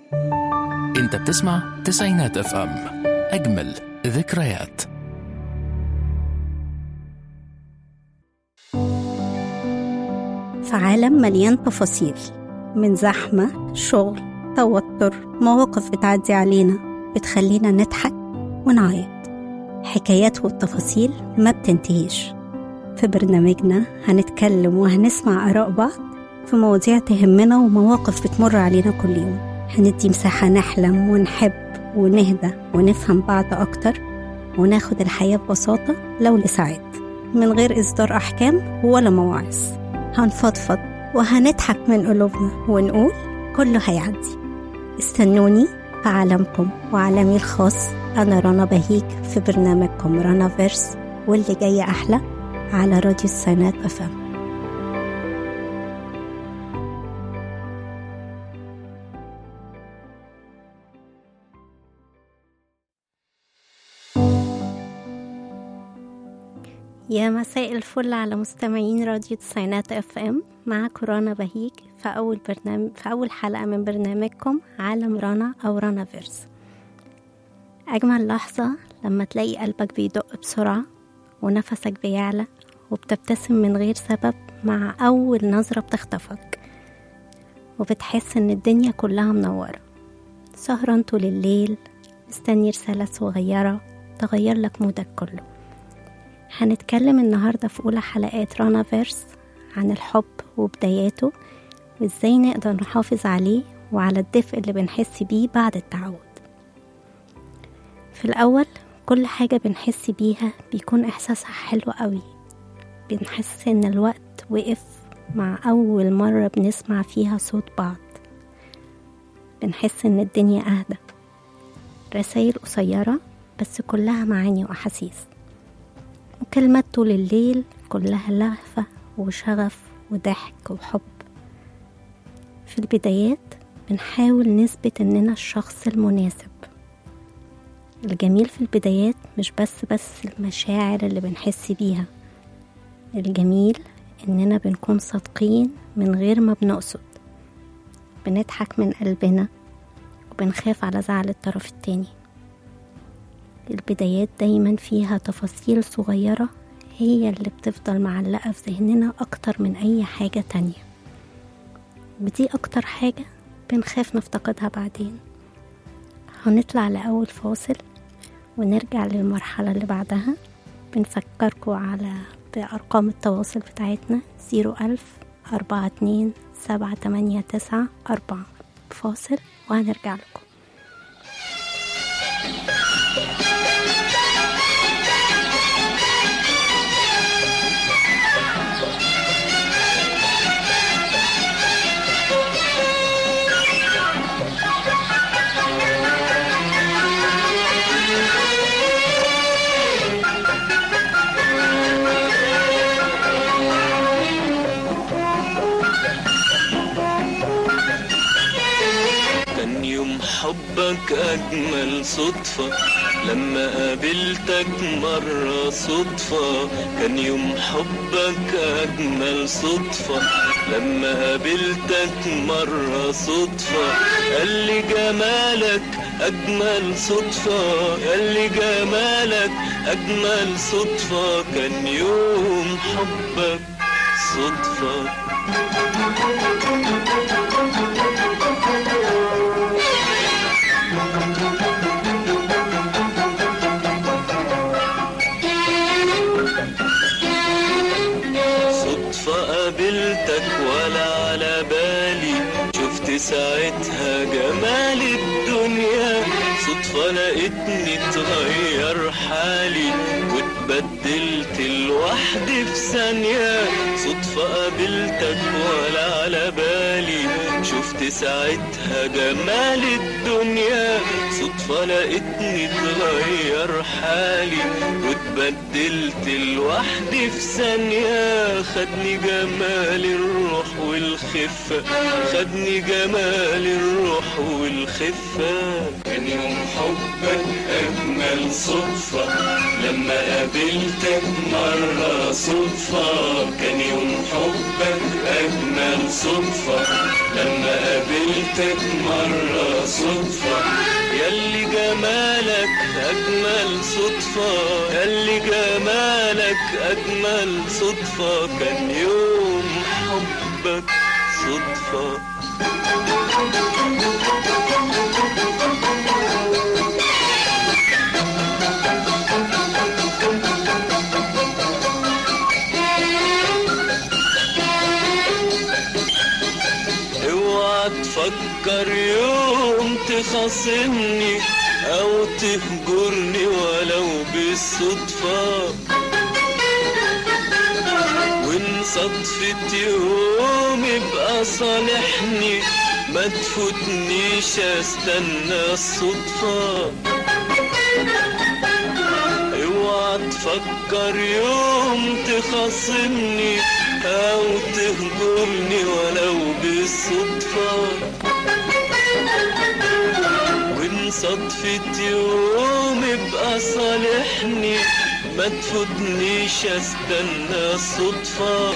انت بتسمع تسعينات اف ام اجمل ذكريات في عالم مليان تفاصيل من زحمة شغل توتر مواقف بتعدي علينا بتخلينا نضحك ونعيط حكايات والتفاصيل ما بتنتهيش في برنامجنا هنتكلم وهنسمع آراء بعض في مواضيع تهمنا ومواقف بتمر علينا كل يوم هندي مساحة نحلم ونحب ونهدى ونفهم بعض أكتر وناخد الحياة ببساطة لو لساعات من غير إصدار أحكام ولا مواعظ هنفضفض وهنضحك من قلوبنا ونقول كله هيعدي استنوني في عالمكم وعالمي الخاص أنا رنا بهيج في برنامجكم رنا فيرس واللي جاي أحلى على راديو السنات أفهم يا مساء الفل على مستمعين راديو تسعينات اف ام معاكم رنا بهيج في اول برنامج في اول حلقه من برنامجكم عالم رنا او رنا فيرس اجمل لحظه لما تلاقي قلبك بيدق بسرعه ونفسك بيعلى وبتبتسم من غير سبب مع اول نظره بتخطفك وبتحس ان الدنيا كلها منوره سهران طول الليل مستني رساله صغيره تغير لك مودك كله هنتكلم النهاردة في أولى حلقات رانا فيرس عن الحب وبداياته وإزاي نقدر نحافظ عليه وعلى الدفء اللي بنحس بيه بعد التعود في الأول كل حاجة بنحس بيها بيكون إحساسها حلو قوي بنحس إن الوقت وقف مع أول مرة بنسمع فيها صوت بعض بنحس إن الدنيا أهدى رسايل قصيرة بس كلها معاني وأحاسيس وكلمات طول الليل كلها لهفة وشغف وضحك وحب في البدايات بنحاول نثبت إننا الشخص المناسب الجميل في البدايات مش بس بس المشاعر اللي بنحس بيها الجميل إننا بنكون صادقين من غير ما بنقصد بنضحك من قلبنا وبنخاف على زعل الطرف التاني البدايات دايما فيها تفاصيل صغيرة هي اللي بتفضل معلقة في ذهننا أكتر من أي حاجة تانية ودي أكتر حاجة بنخاف نفتقدها بعدين هنطلع لأول فاصل ونرجع للمرحلة اللي بعدها بنفكركم على بأرقام التواصل بتاعتنا زيرو ألف أربعة اتنين سبعة تمانية تسعة أربعة فاصل وهنرجع لكم كان يوم حبك أجمل صدفة لما قابلتك مرة صدفة كان يوم حبك أجمل صدفة لما قابلتك مرة صدفة قال لي جمالك أجمل صدفة قال لي جمالك أجمل صدفة كان يوم حبك صدفة صدفة قابلتك ولا على بالي شفت ساعتها جمال الدنيا صدفة لقيتني اتغير حالي واتبدلت لوحدي في ثانية صدفة قابلتك ولا على بالي شفت ساعتها جمال الدنيا صدفة لقيتني اتغير حالي واتبدلت لوحدي في ثانية خدني جمال الروح والخفة خدني جمال الروح والخفة كان يوم حبك أجمل صدفة لما قابلتك مرة صدفة كان يوم حبك أجمل صدفة لما لما قابلتك مرة صدفة ياللي جمالك أجمل صدفة ياللي جمالك أجمل صدفة كان يوم حبك صدفة اوعى تفكر يوم تخاصمني او تهجرني ولو بالصدفة وان صدفة يوم يبقى صالحني ما تفوتنيش استنى الصدفة اوعى تفكر يوم تخاصمني او تهجرني ولو بالصدفة وان صدفة يوم يبقى صالحني ما تفوتنيش استنى الصدفة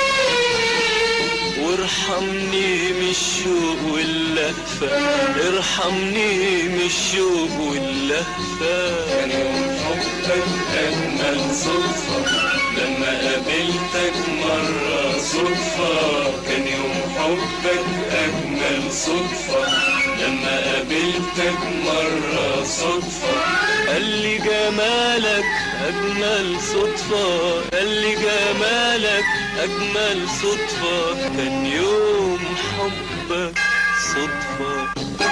وارحمني من الشوق واللهفة ارحمني من الشوق واللهفة كان يوم حبك أجمل صدفة لما قابلتك مرة صدفة كان يوم حبك أجمل صدفة لما قابلتك مرة صدفة قال لي جمالك أجمل صدفة قال لي جمالك أجمل صدفة كان يوم حبك صدفة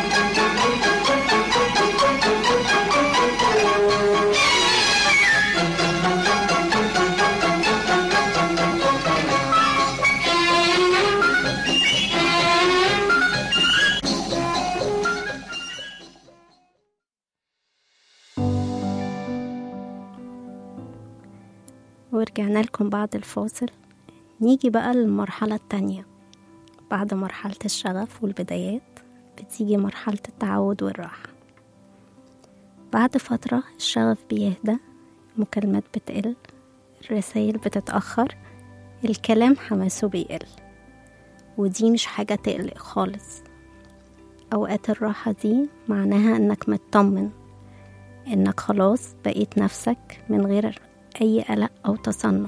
ورجعنا لكم بعد الفاصل نيجي بقى للمرحلة التانية بعد مرحلة الشغف والبدايات بتيجي مرحلة التعود والراحة بعد فترة الشغف بيهدى المكالمات بتقل الرسايل بتتأخر الكلام حماسه بيقل ودي مش حاجة تقلق خالص أوقات الراحة دي معناها إنك مطمن إنك خلاص بقيت نفسك من غير أي قلق أو تصنع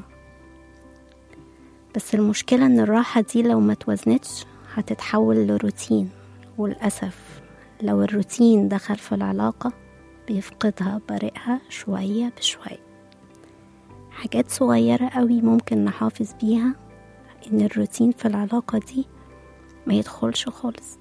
بس المشكلة إن الراحة دي لو ما توزنتش هتتحول لروتين وللأسف لو الروتين دخل في العلاقة بيفقدها بريقها شوية بشوية حاجات صغيرة قوي ممكن نحافظ بيها إن الروتين في العلاقة دي ما يدخلش خالص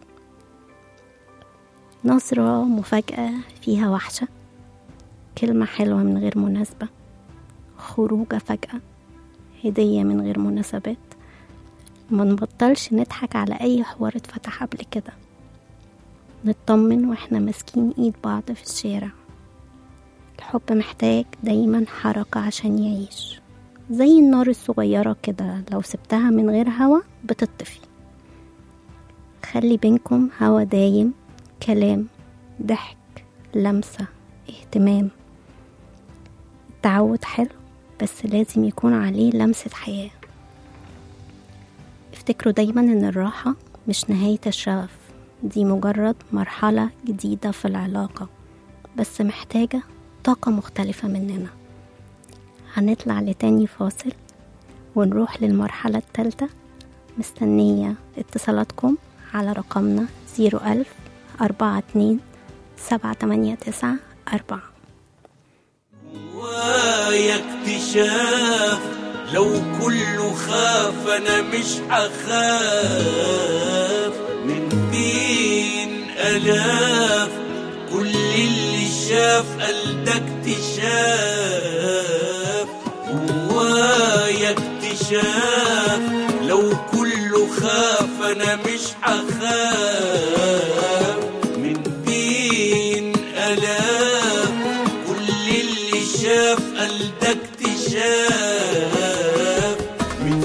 نظرة مفاجأة فيها وحشة كلمة حلوة من غير مناسبة خروجة فجأة هدية من غير مناسبات ما نبطلش نضحك على أي حوار اتفتح قبل كده نطمن واحنا ماسكين ايد بعض في الشارع الحب محتاج دايما حركة عشان يعيش زي النار الصغيرة كده لو سبتها من غير هوا بتطفي خلي بينكم هوا دايم كلام ضحك لمسة اهتمام التعود حلو بس لازم يكون عليه لمسة حياة افتكروا دايما ان الراحة مش نهاية الشغف دي مجرد مرحلة جديدة في العلاقة بس محتاجة طاقة مختلفة مننا هنطلع لتاني فاصل ونروح للمرحلة التالتة مستنية اتصالاتكم على رقمنا زيرو ألف أربعة اتنين سبعة تمانية تسعة أربعة جوايا اكتشاف لو كله خاف انا مش هخاف من بين الاف كل اللي شاف قال ده اكتشاف جوايا اكتشاف لو كله خاف انا مش هخاف من بين الاف كل اللي شاف قال ده اكتشاف من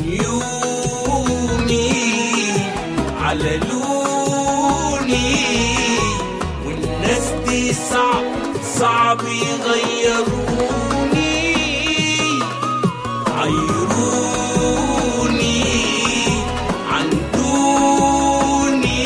يومي على لوني والناس دي صعب صعب يغيروني عيروني عن دوني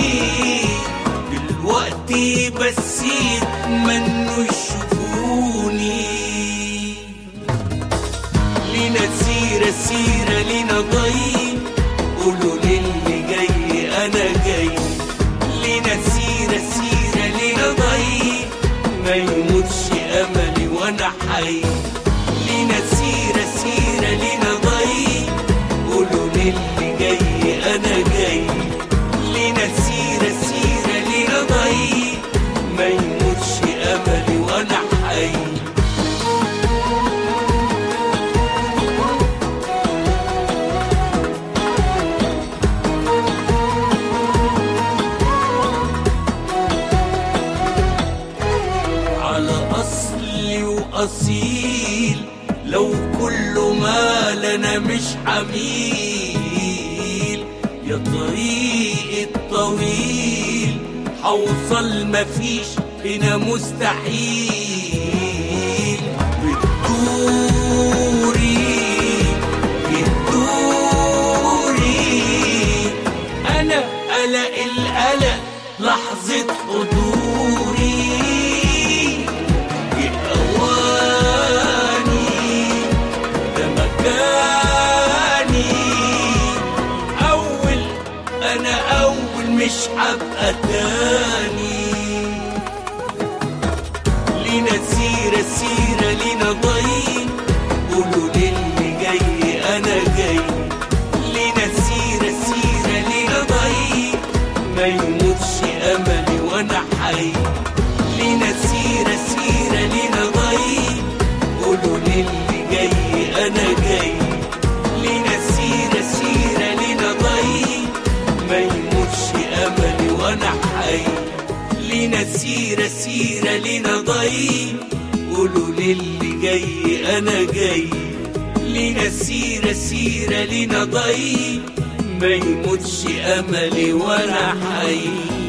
أصيل لو كل ما لنا مش حميل يا طريق الطويل حوصل مفيش هنا مستحيل بتدوري بتدوري أنا قلق القلق لحظة حضوري بأواني ده مكاني أول أنا أول مش هبقى تاني لينا سيرة سيرة لينا ضي قولوا للي جاي أنا جاي لينا سيرة سيرة لينا ضي ما يموتش أملي وأنا حي لينا سيرة سيرة لينا ضي قولوا للي جاي أنا جاي لينا سيرة سيرة لينا ضي ما يموتش أملي وأنا حي لينا سيرة سيرة لينا ضي قولوا للي جاي أنا جاي لينا سيرة سيرة لينا ضي ما يموتش أملي وأنا حي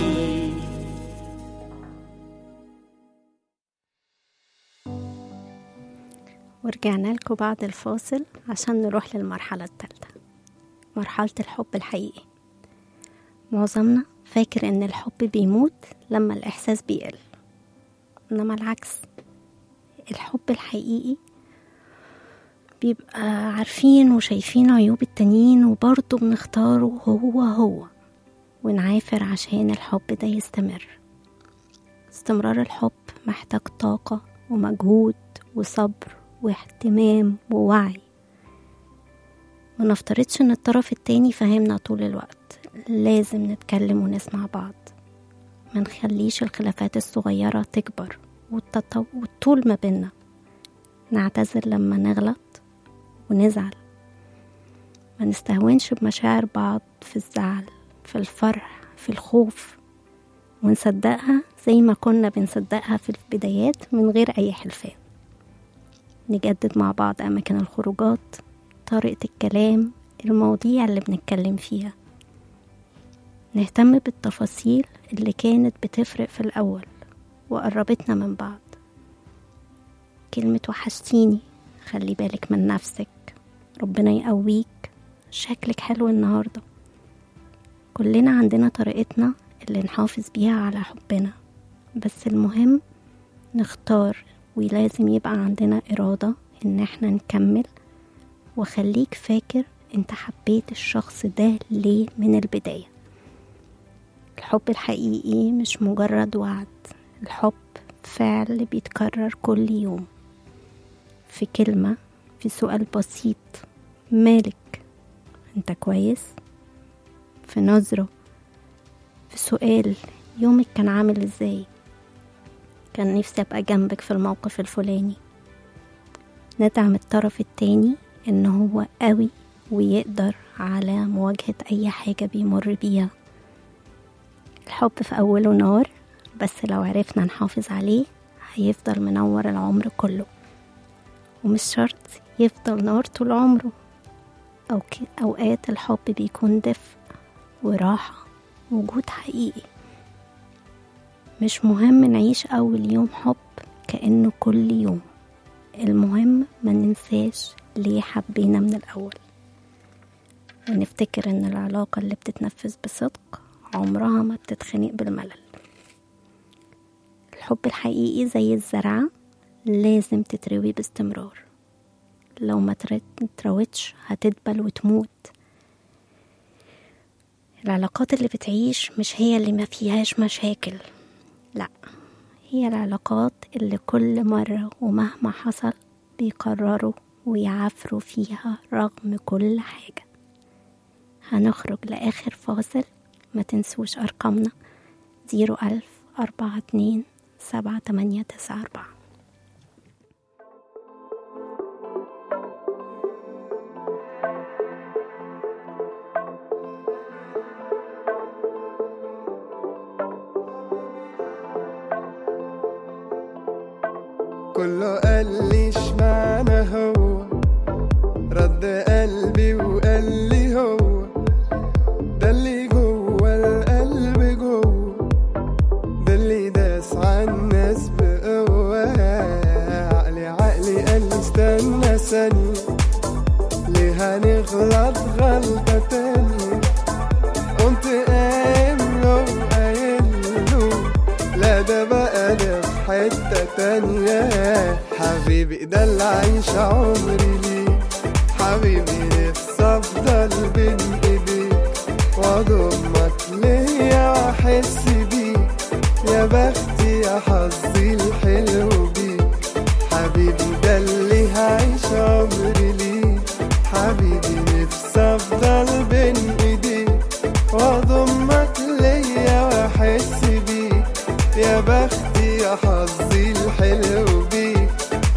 ورجعنا لكم بعد الفاصل عشان نروح للمرحلة التالتة مرحلة الحب الحقيقي معظمنا فاكر ان الحب بيموت لما الاحساس بيقل انما العكس الحب الحقيقي بيبقى عارفين وشايفين عيوب التانيين وبرضه بنختاره هو هو ونعافر عشان الحب ده يستمر استمرار الحب محتاج طاقة ومجهود وصبر واهتمام ووعي ما نفترضش ان الطرف التاني فاهمنا طول الوقت لازم نتكلم ونسمع بعض ما نخليش الخلافات الصغيرة تكبر والتطو... والطول ما بينا نعتذر لما نغلط ونزعل ما نستهونش بمشاعر بعض في الزعل في الفرح في الخوف ونصدقها زي ما كنا بنصدقها في البدايات من غير أي حلفان نجدد مع بعض أماكن الخروجات طريقة الكلام المواضيع اللي بنتكلم فيها نهتم بالتفاصيل اللي كانت بتفرق في الأول وقربتنا من بعض كلمة وحشتيني خلي بالك من نفسك ربنا يقويك شكلك حلو النهاردة كلنا عندنا طريقتنا اللي نحافظ بيها على حبنا بس المهم نختار ولازم يبقى عندنا إرادة إن احنا نكمل وخليك فاكر انت حبيت الشخص ده ليه من البداية الحب الحقيقي مش مجرد وعد الحب فعل بيتكرر كل يوم في كلمة في سؤال بسيط مالك انت كويس في نظرة في سؤال يومك كان عامل ازاي كان نفسي ابقى جنبك في الموقف الفلاني ندعم الطرف التاني ان هو قوي ويقدر على مواجهة اي حاجة بيمر بيها الحب في اوله نار بس لو عرفنا نحافظ عليه هيفضل منور العمر كله ومش شرط يفضل نار طول عمره أو أوقات الحب بيكون دفء وراحة وجود حقيقي مش مهم نعيش أول يوم حب كأنه كل يوم المهم ما ننساش ليه حبينا من الأول ونفتكر إن العلاقة اللي بتتنفذ بصدق عمرها ما بتتخنق بالملل الحب الحقيقي زي الزرعة لازم تتروي باستمرار لو ما تروتش هتدبل وتموت العلاقات اللي بتعيش مش هي اللي ما فيهاش مشاكل لا هي العلاقات اللي كل مرة ومهما حصل بيقرروا ويعافروا فيها رغم كل حاجة هنخرج لآخر فاصل ما تنسوش أرقامنا زيرو ألف أربعة اتنين سبعة تمانية تسعة أربعة كله قال ده اللي عايش عمري ليه حبيبي نفسي افضل بين ايديك واضمك ليا واحس بيك يا بختي يا حظي الحلو بيك حبيبي ده اللي هعيش عمري ليه حبيبي نفسي افضل بين ايديك واضمك ليا واحس بيك يا بختي يا حظي الحلو بيك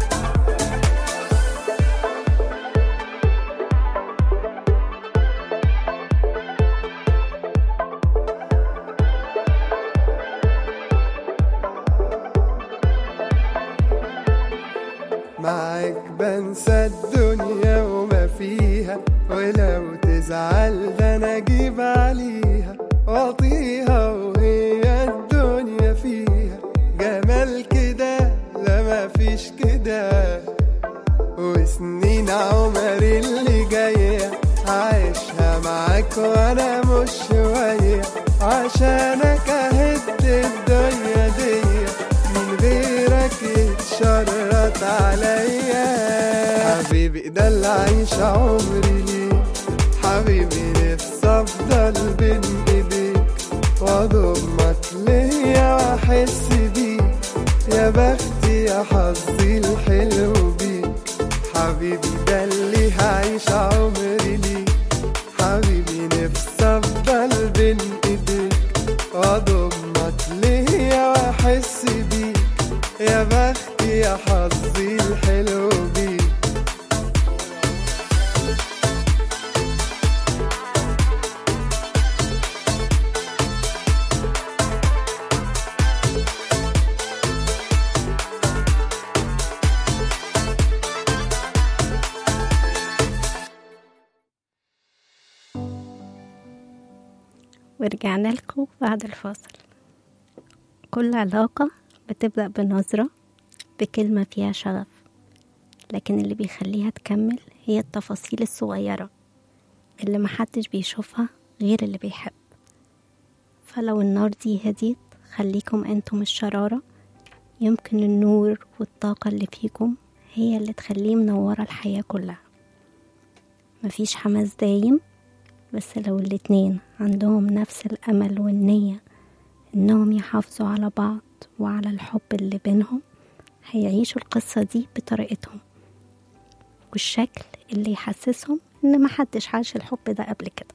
معاك بنسى الدنيا وما فيها ولو تزعل ده انا اجيب عليها واطيها وهي الدنيا فيها جمال كده لا ما فيش كده وسنين عمري اللي جاية عايشها معاك وانا مش شوية عشانك اهد الدنيا دي من غيرك اتشرط عليا حبيبي ده اللي عايش عمري ليه حبيبي نفسي افضل بين ايديك واضمك ليا واحس بيك يا بختي يا حظي الحلو بيك حبيبي ده اللي هعيش عمري ليه حبيبي نفسي افضل بين ايديك واضمك ليا واحس بيك يا بختي يا حظي الحلو بيك ورجعنا لكم بعد الفاصل كل علاقة بتبدأ بنظرة بكلمة فيها شغف لكن اللي بيخليها تكمل هي التفاصيل الصغيرة اللي محدش بيشوفها غير اللي بيحب فلو النار دي هديت خليكم انتم الشرارة يمكن النور والطاقة اللي فيكم هي اللي تخليه منورة الحياة كلها مفيش حماس دايم بس لو الاتنين عندهم نفس الأمل والنية إنهم يحافظوا على بعض وعلى الحب اللي بينهم هيعيشوا القصة دي بطريقتهم والشكل اللي يحسسهم إن محدش عاش الحب ده قبل كده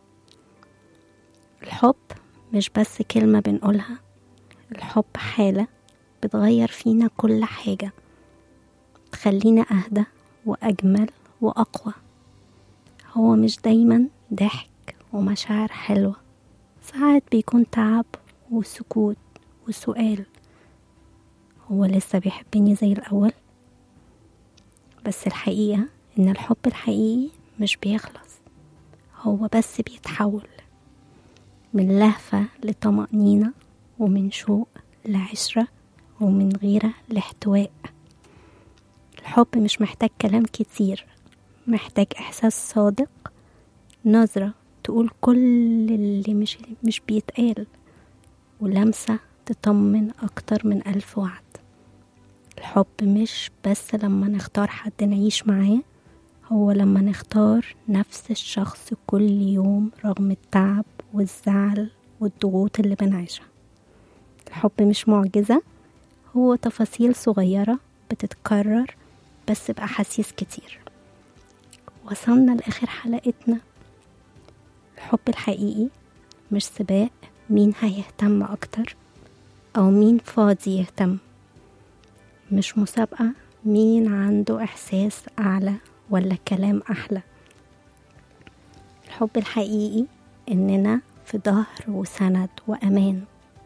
الحب مش بس كلمة بنقولها الحب حالة بتغير فينا كل حاجة تخلينا أهدى وأجمل وأقوى هو مش دايما ضحك ومشاعر حلوة ساعات بيكون تعب وسكوت وسؤال هو لسه بيحبني زي الأول بس الحقيقة إن الحب الحقيقي مش بيخلص هو بس بيتحول من لهفة لطمأنينة ومن شوق لعشرة ومن غيرة لاحتواء الحب مش محتاج كلام كتير محتاج إحساس صادق نظرة تقول كل اللي مش, مش بيتقال ولمسة تطمن أكتر من ألف وعد الحب مش بس لما نختار حد نعيش معاه هو لما نختار نفس الشخص كل يوم رغم التعب والزعل والضغوط اللي بنعيشها الحب مش معجزة هو تفاصيل صغيرة بتتكرر بس بأحاسيس كتير وصلنا لآخر حلقتنا الحب الحقيقي مش سباق مين هيهتم أكتر أو مين فاضي يهتم مش مسابقة مين عنده إحساس أعلى ولا كلام أحلى الحب الحقيقي إننا في ظهر وسند وأمان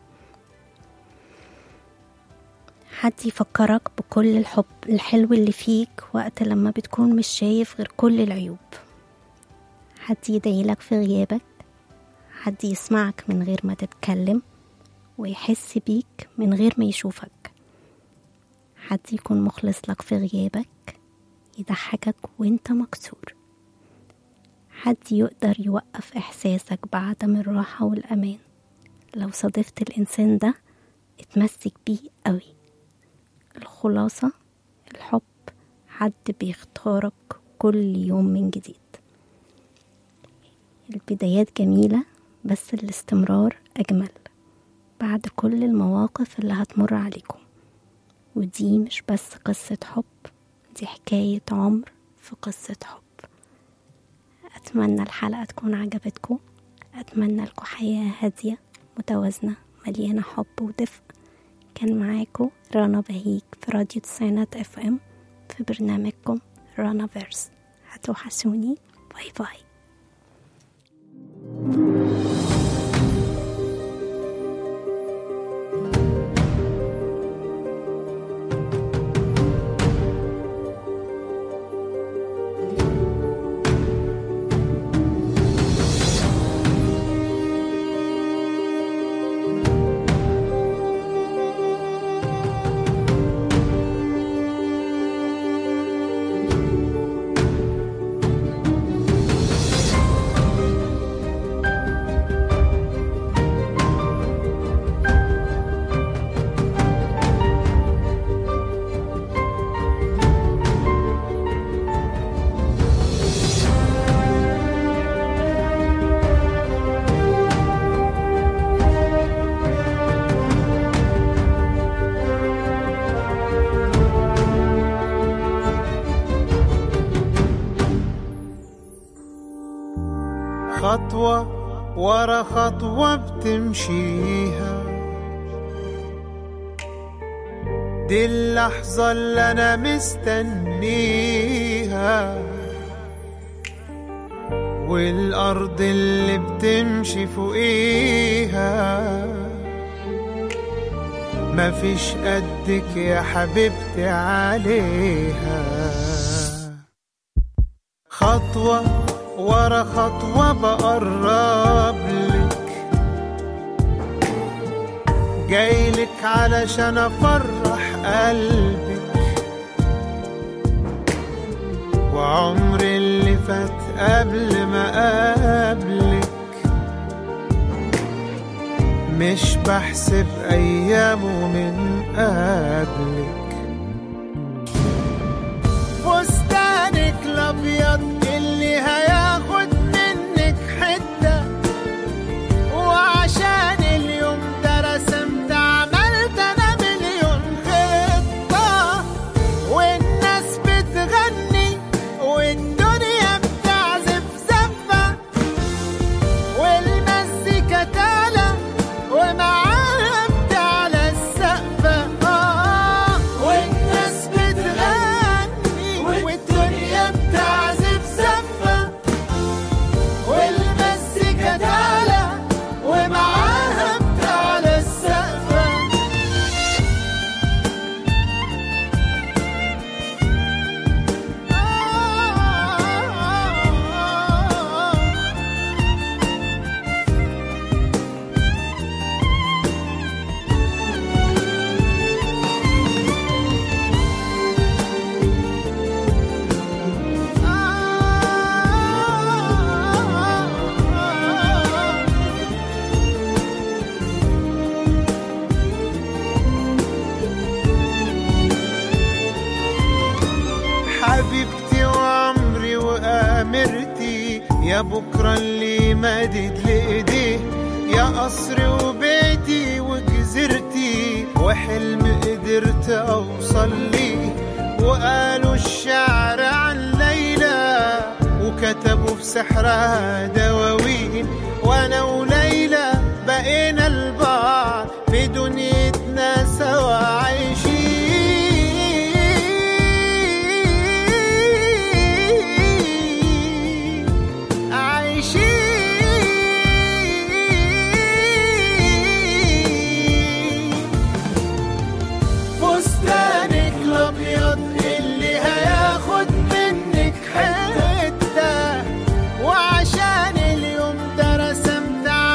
حد يفكرك بكل الحب الحلو اللي فيك وقت لما بتكون مش شايف غير كل العيوب حد يدعيلك في غيابك حد يسمعك من غير ما تتكلم ويحس بيك من غير ما يشوفك حد يكون مخلص لك في غيابك يضحكك وانت مكسور حد يقدر يوقف إحساسك بعدم الراحة والأمان لو صادفت الإنسان ده اتمسك بيه قوي الخلاصة الحب حد بيختارك كل يوم من جديد البدايات جميلة بس الاستمرار أجمل بعد كل المواقف اللي هتمر عليكم ودي مش بس قصة حب دي حكاية عمر في قصة حب أتمنى الحلقة تكون عجبتكم أتمنى لكم حياة هادية متوازنة مليانة حب ودفء كان معاكم رنا بهيج في راديو تسعينات اف ام في برنامجكم رانا فيرس هتوحشوني باي باي خطوة ورا خطوة بتمشيها دي اللحظة اللي أنا مستنيها والأرض اللي بتمشي فوقيها مفيش قدك يا حبيبتي عليها خطوة ورا خطوة بقرب لك جايلك علشان أفرح قلبك وعمر اللي فات قبل ما قابلك مش بحسب أيامه من قبلك فستانك الأبيض اللي هياخد منك حتة وعشان اليوم ده رسمت عملت أنا مليون خطة والناس بتغني والدنيا بتعزف زفة والمزيكا تعلى ومعاها بتعلى السقفة آه والناس بتغني والدنيا بتعزف زفة والمزيكا تعلى ومعاها بتعلى السقفة حبيبتي وعمري وامرتي يا بكره اللي مدد لايديه يا قصر وبيتي وجزيرتي وحلم قدرت اوصل ليه وقالوا الشعر عن ليلى وكتبوا في سحرها دواوين وانا وليلى بقينا البعض في دنيتنا سوا عايشين عايشين فستانك الابيض اللي هياخد منك حته وعشان اليوم ده رسمت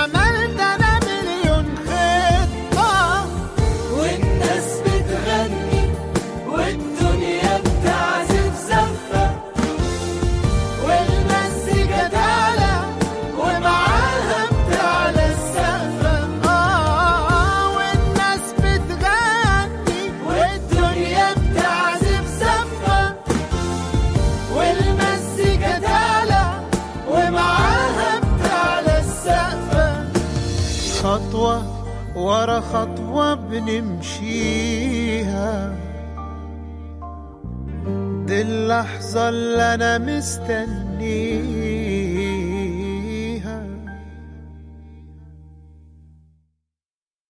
خطوة ورا خطوة بنمشيها دي اللحظة اللي أنا مستنيها